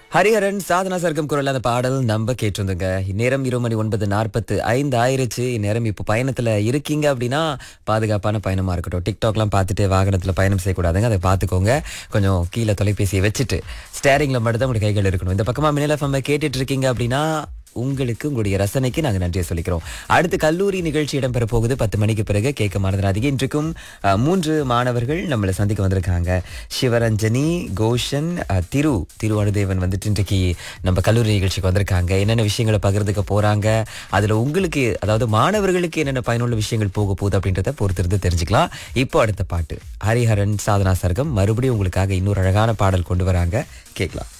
ஹரிஹரன் சாதனா சர்க்கம் குரல் அந்த பாடல் நம்ம கேட்டிருந்தோங்க நேரம் இரு மணி ஒன்பது நாற்பத்து ஐந்து ஆயிருச்சு நேரம் இப்போ பயணத்துல இருக்கீங்க அப்படின்னா பாதுகாப்பான பயணமா இருக்கட்டும் டிக்டாக்லாம் பார்த்துட்டு வாகனத்துல பயணம் செய்யக்கூடாதுங்க அதை பார்த்துக்கோங்க கொஞ்சம் கீழே தொலைபேசியை வச்சுட்டு ஸ்டேரிங்ல மட்டும் தான் உங்களுடைய கைகள் இருக்கணும் இந்த பக்கமா மின்னல் எஃப்எம் கேட்டுட்டு இருக்கீங்க அப்படின்னா உங்களுக்கு உங்களுடைய ரசனைக்கு நாங்க நன்றியை சொல்லிக்கிறோம் அடுத்து கல்லூரி நிகழ்ச்சி இடம்பெற போகுது பத்து மணிக்கு பிறகு கேட்க மறந்துடாதீங்க இன்றைக்கும் அஹ், மூன்று மாணவர்கள் நம்மளை சந்திக்க வந்திருக்காங்க சிவரஞ்சனி கோஷன் அஹ், திரு திரு அனுதேவன் வந்துட்டு இன்றைக்கு நம்ம கல்லூரி நிகழ்ச்சிக்கு வந்திருக்காங்க என்னென்ன விஷயங்களை பகிர்ந்துக்க போறாங்க அதுல உங்களுக்கு அதாவது மாணவர்களுக்கு என்னென்ன பயனுள்ள விஷயங்கள் போக போகுது அப்படின்றத பொறுத்திருந்து தெரிஞ்சுக்கலாம் இப்போ அடுத்த பாட்டு ஹரிஹரன் சாதனா சர்க்கம் மறுபடியும் உங்களுக்காக இன்னொரு அழகான பாடல் கொண்டு வராங்க கேட்கலாம்